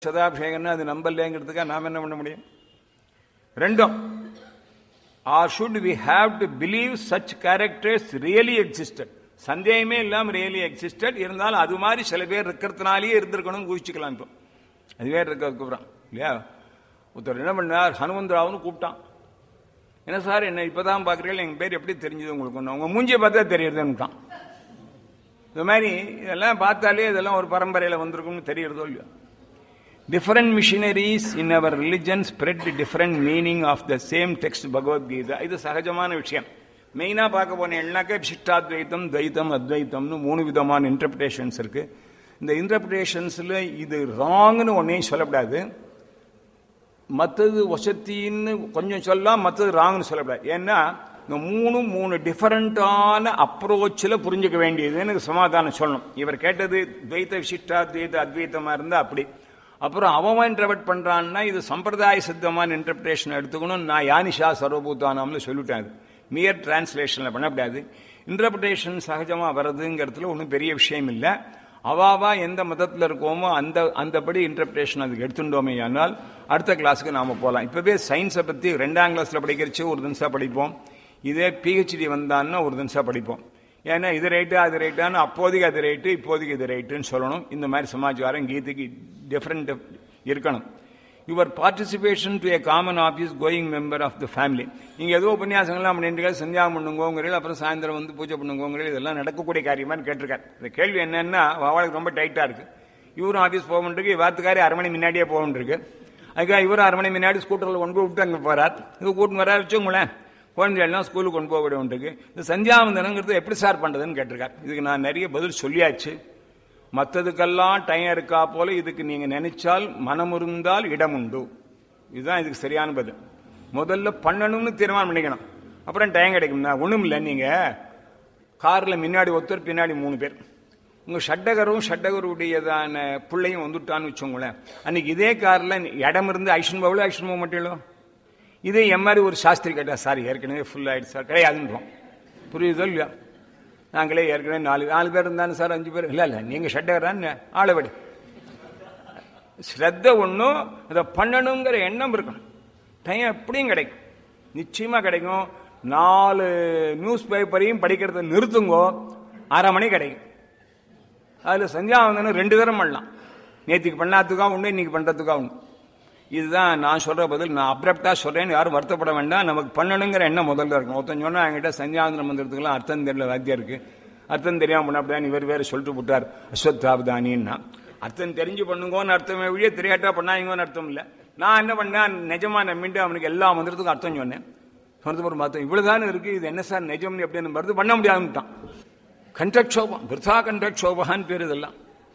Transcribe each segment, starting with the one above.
சதாபிஷேகம்னா அது நம்பலைங்கிறதுக்காக நாம் என்ன பண்ண முடியும் ரெண்டும் are should we have to believe such characters really existed சந்தேகமே இல்லாம ரியலி எக்ஸிஸ்டட் இருந்தாலும் அது மாதிரி சில பேர் இருக்கிறதுனாலேயே இருந்திருக்கணும்னு குவிச்சுக்கலாம் இப்போ அதுவே இருக்கிறதுக்கு அப்புறம் இல்லையா ஒருத்தர் என்ன பண்ணார் ஹனுமந்தராவுன்னு கூப்பிட்டான் என்ன சார் என்ன இப்பதான் பாக்குறீங்க எங்க பேர் எப்படி தெரிஞ்சது உங்களுக்கு உங்க மூஞ்சியை பார்த்தா தெரியுதுன்னுட்டான் இந்த மாதிரி இதெல்லாம் பார்த்தாலே இதெல்லாம் ஒரு பரம்பரையில வந்திருக்கும்னு தெரியறதோ இல்லையோ different missionaries in our religion spread different meaning of the same text Bhagavad Gita இது சகஜமான விஷயம் மெயினா பார்க்க போனேன்னாக்க விசிஷ்டாத்வைத்தம் துவைத்தம் அத்வைத்தம்னு மூணு விதமான இன்டர்பிரேஷன்ஸ் இருக்கு இந்த இன்டர்பிரேஷன்ஸ்ல இது ராங்னு ஒன்னையும் சொல்லக்கூடாது மற்றது வசத்தின்னு கொஞ்சம் சொல்லலாம் மற்றது ராங்னு சொல்லக்கூடாது ஏன்னா இந்த மூணு மூணு டிஃபரண்டான அப்ரோச்சில் புரிஞ்சுக்க வேண்டியதுன்னு சமாதானம் சொல்லணும் இவர் கேட்டது துவைத்த விசிஷ்டாத்வைத அத்வைத்தமா இருந்தா அப்படி அப்புறம் அவன் இன்டர்பிரட் பண்றான்னா இது சம்பிரதாய சித்தமான இன்டர்பிரேஷன் எடுத்துக்கணும் நான் யானிஷா சர்வபூதானாம்னு சொல்லிட்டேன் அது மியர் டிரான்ஸ்லேஷன்ல பண்ணக்கூடாது இன்டர்பிரேஷன் சகஜமா வர்றதுங்கிறதுல ஒன்றும் பெரிய விஷயம் இல்லை அவாவா எந்த மதத்தில் இருக்கோமோ அந்த அந்தபடி இன்டர்பிரேஷன் அதுக்கு எடுத்துட்டோமே ஆனால் அடுத்த கிளாஸுக்கு நாம போகலாம் இப்பவே சயின்ஸை பத்தி ரெண்டாம் கிளாஸ்ல படிக்கிறச்சு ஒரு தினசா படிப்போம் இதே பிஹெச்டி வந்தான்னா ஒரு தினசா படிப்போம் ஏன்னா இது ரைட்டு அது ரைட்டான்னு அப்போதைக்கு அது ரைட்டு இப்போதைக்கு இது ரைட்டுன்னு சொல்லணும் இந்த மாதிரி சமாச்சாரம் கீதைக்கு டிஃப்ரெண்ட் இருக்கணும் your participation to a common office going member of the family நீங்கள் ஏதோ உபன்யாசங்கள்லாம் பண்ணிட்டு சந்தியாகம் பண்ணுங்கோங்கிறீர்கள் அப்புறம் சாயந்தரம் வந்து பூஜை பண்ணுங்கோங்கிறீர்கள் இதெல்லாம் நடக்கக்கூடிய காரியமான்னு கேட்டிருக்காரு இந்த கேள்வி என்னன்னா அவளுக்கு ரொம்ப டைட்டாக இருக்கு இவரும் ஆஃபீஸ் போக வேண்டியிருக்கு வாத்துக்காரி அரை மணி முன்னாடியே போக வேண்டியிருக்கு அதுக்காக இவரும் அரை மணி முன்னாடி ஸ்கூட்டரில் கொண்டு போய் விட்டு அங்கே போறார் இது கூட்டு வர வச்சுங்களேன் குழந்தைகள்லாம் ஸ்கூலுக்கு கொண்டு போக வேண்டியிருக்கு இந்த சந்தியாவந்தனங்கிறது எப்படி சார் பண்ணுறதுன்னு கேட்டிருக்காரு இதுக்கு நான் நிறைய பதில் சொல்லியாச்சு மற்றதுக்கெல்லாம் டைம் இருக்கா போல இதுக்கு நீங்க நினைச்சால் மனம் இருந்தால் இடம் உண்டு இதுதான் இதுக்கு சரியான பதில் முதல்ல பண்ணணும்னு தீர்மானம் பண்ணிக்கணும் அப்புறம் டைம் கிடைக்கும்னா ஒண்ணும் இல்லை நீங்க கார்ல முன்னாடி ஒருத்தர் பின்னாடி மூணு பேர் உங்க ஷட்டகரும் ஷட்டகருடையதான பிள்ளையும் வந்துட்டான்னு வச்சோங்களேன் அன்னைக்கு இதே கார்ல இடம் இருந்து ஐஷன் பவுல ஐஷன் போக மாட்டீங்களோ இதே என் மாதிரி ஒரு சாஸ்திரி கேட்டா சார் ஏற்கனவே ஃபுல் ஆயிடுச்சு சார் கிடையாதுன்றோம் புரியுதோ இல்லையா நாங்களே ஏற்கனவே நாலு நாலு பேர் இருந்தாலும் சார் அஞ்சு பேர் இல்லை இல்லை நீங்க ஷட்டகரான்னு ஆளபடி ஸ்ரத்த ஒன்றும் அதை பண்ணணுங்கிற எண்ணம் இருக்கணும் டைம் எப்படியும் கிடைக்கும் நிச்சயமா கிடைக்கும் நாலு நியூஸ் பேப்பரையும் படிக்கிறத நிறுத்துங்கோ அரை மணி கிடைக்கும் அதுல சந்தியாவந்தனம் ரெண்டு தரம் பண்ணலாம் நேற்றுக்கு பண்ணாததுக்கா உண்டு இன்னைக்கு பண்றதுக்கா உண்டு இதுதான் நான் சொல்ற பதில் நான் அப்ரப்டா சொல்றேன்னு யாரும் வருத்தப்பட வேண்டாம் நமக்கு பண்ணணுங்கிற எண்ணம் முதல்ல இருக்கும் ஒருத்தன் சொன்னா என்கிட்ட சந்தியாவந்தனம் மந்திரத்துக்குலாம் அர்த்தம் தெரியல வாத்தியா இருக்கு அர்த்தம் தெரியாம பண்ணப்படான்னு இவர் வேற சொல்லிட்டு விட்டார் அஸ்வத்தாபதானின்னா அர்த்தம் தெரிஞ்சு பண்ணுங்கன்னு அர்த்தமே வழியே தெரியாட்டா பண்ணாங்கன்னு அர்த்தம் இல்லை நான் என்ன பண்ணேன் நிஜமா நம்பிட்டு அவனுக்கு எல்லா மந்திரத்துக்கும் அர்த்தம் சொன்னேன் சொன்னது ஒரு மத்தம் இவ்வளவுதானே இருக்கு இது என்ன சார் நிஜம்னு எப்படின்னு மருந்து பண்ண முடியாதுன்ட்டான் கண்டக்ஷோபம் விருத்தா கண்டக்ஷோபகான்னு பேர் இதெல்லாம்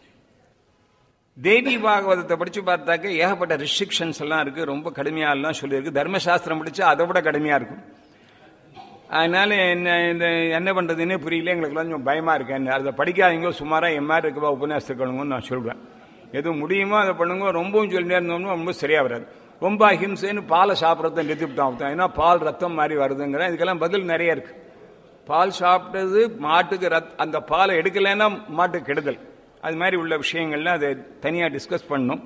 தேவி பாகவதத்தை படிச்சு பார்த்தாக்க ஏகப்பட்ட ரெஸ்ட்ரிக்ஷன்ஸ் எல்லாம் இருக்கு ரொம்ப கடுமையா எல்லாம் சொல்லியிருக்கு தர்மசாஸ்திரம் படிச்சா அதை விட கடுமையா இருக்கும் அதனால என்ன இந்த என்ன பண்றதுன்னே புரியல எங்களுக்கு கொஞ்சம் பயமா இருக்கு அதை படிக்காதீங்க சுமாரா என் மாதிரி இருக்கவா உபன்யாசத்துக்கணுங்கன்னு நான் சொல்றேன் எது முடியுமோ அதை பண்ணுங்க ரொம்பவும் சொல்லிட்டே இருந்தோம்னா ரொம்ப சரியா வராது ரொம்ப அஹிம்சைன்னு பாலை சாப்பிட்றத நிறுத்திவிட்டான் ஏன்னா பால் ரத்தம் மாதிரி வருதுங்கிற இதுக்கெல்லாம் பதில் நிறைய இருக்கு பால் சாப்பிட்டது மாட்டுக்கு ரத் அந்த பாலை எடுக்கலைன்னா மாட்டுக்கு கெடுதல் அது மாதிரி உள்ள விஷயங்கள்லாம் அதை தனியாக டிஸ்கஸ் பண்ணணும்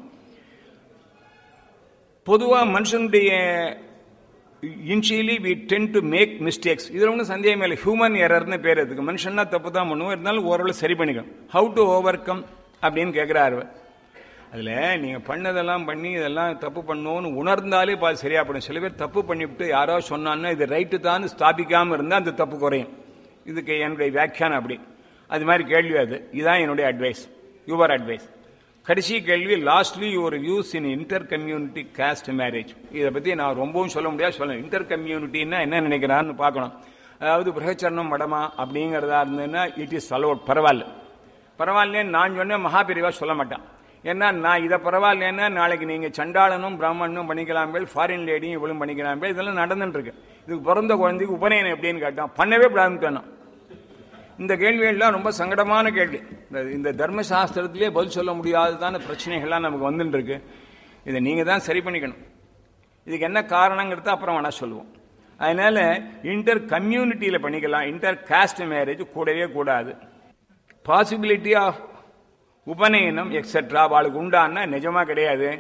பொதுவாக மனுஷனுடைய initially we tend to make mistakes இதில் ஒன்றும் சந்தேகம் இல்லை ஹியூமன் எரர்னு பேர் அதுக்கு மனுஷன்னா தப்பு தான் பண்ணுவோம் இருந்தாலும் ஓரளவு சரி பண்ணிக்கணும் ஹவு டு ஓவர் கம் அப்படின்னு கேட்குறாரு அதில் நீங்கள் பண்ணதெல்லாம் பண்ணி இதெல்லாம் தப்பு பண்ணோன்னு உணர்ந்தாலே பாது சரியா பண்ணும் சில பேர் தப்பு பண்ணிவிட்டு யாரோ சொன்னான்னா இது ரைட்டு தான் ஸ்தாபிக்காமல் இருந்தால் அந்த தப்பு குறையும் இதுக்கு என்னுடைய வியாக்கியானம் அப்படி அது மாதிரி கேள்வி அது இதுதான் என்னுடைய அட்வைஸ் யுவர் அட்வைஸ் கடைசி கேள்வி lastly your views in inter community caste marriage இதை பற்றி நான் ரொம்பவும் சொல்ல முடியாது சொல்ல இன்டர் கம்யூனிட்டின்னா என்ன நினைக்கிறான்னு பார்க்கணும் அதாவது பிரகச்சரணம் மடமா அப்படிங்கிறதா இருந்ததுன்னா இட் இஸ் அலோட் பரவாயில்ல பரவாயில்லேன்னு நான் சொன்னேன் மகாபிரிவா சொல்ல மாட்டேன் ஏன்னா நான் இதை பரவாயில்லைன்னா நாளைக்கு நீங்க சண்டாளனும் பிராமணனும் பண்ணிக்கலாம் ஃபாரின் லேடியும் இவளும் பண்ணிக்கலாம் இதெல்லாம் நடந்துட்டு இருக்கு இதுக்கு பிறந்த குழந்தைக்கு உபநயனம் எப்படின்னு கேட்டான் பண்ணவே பிராமணன் இந்த கேள்விகள்லாம் ரொம்ப சங்கடமான கேள்வி இந்த தர்மசாஸ்திரத்திலே பதில் சொல்ல முடியாததான பிரச்சனைகள்லாம் நமக்கு வந்துட்டு இருக்கு இதை நீங்க தான் சரி பண்ணிக்கணும் இதுக்கு என்ன காரணங்கிறத அப்புறம் வேணா சொல்லுவோம் அதனால இன்டர் கம்யூனிட்டியில பண்ணிக்கலாம் இன்டர் காஸ்ட் மேரேஜ் கூடவே கூடாது பாசிபிலிட்டி ஆஃப் உபநயனம் எக்ஸெட்ரா அவளுக்கு உண்டான்னா நிஜமா கிடையாது